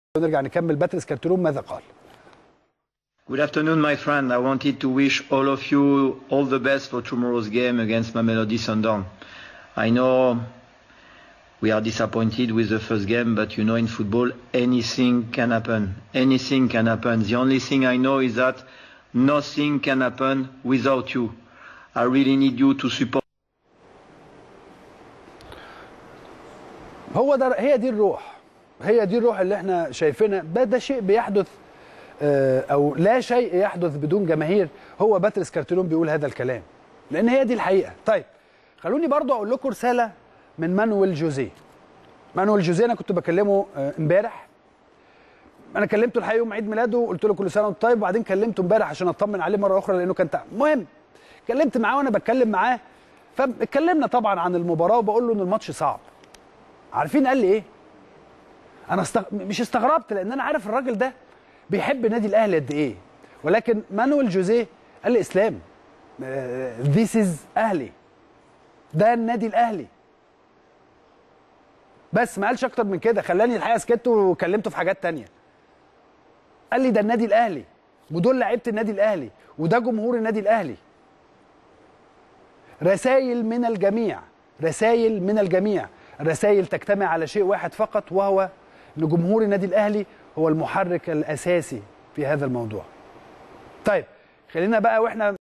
ونرجع نكمل باتريس كارتيرون ماذا قال Good afternoon, my friend. I wanted to wish all of you all the best for tomorrow's game against Mamelodi Sundown. I know we are disappointed with the first game, but you know in football anything can happen. Anything can happen. The only thing I know is that nothing can happen without you. I really need you to support. هو ده هي دي الروح هي دي الروح اللي احنا شايفينها ده ده شيء بيحدث آه، او لا شيء يحدث بدون جماهير هو باتريس كارتيرون بيقول هذا الكلام لان هي دي الحقيقه طيب خلوني برضو اقول لكم رساله من مانويل جوزيه مانويل جوزيه انا كنت بكلمه آه، امبارح انا كلمته الحقيقه يوم عيد ميلاده وقلت له كل سنه وانت طيب وبعدين كلمته امبارح عشان اطمن عليه مره اخرى لانه كان تعب المهم كلمت معاه وانا بتكلم معاه فاتكلمنا طبعا عن المباراه وبقول له ان الماتش صعب عارفين قال لي ايه انا استغ... مش استغربت لان انا عارف الراجل ده بيحب النادي الاهلي قد ايه ولكن مانويل جوزيه قال لي اسلام ذيس از اهلي ده النادي الاهلي بس ما قالش اكتر من كده خلاني الحقيقه سكت وكلمته في حاجات تانية قال لي ده النادي الاهلي ودول لعيبه النادي الاهلي وده جمهور النادي الاهلي رسائل من الجميع رسائل من الجميع رسائل تجتمع على شيء واحد فقط وهو ان جمهور النادي الاهلي هو المحرك الاساسي في هذا الموضوع طيب خلينا بقى واحنا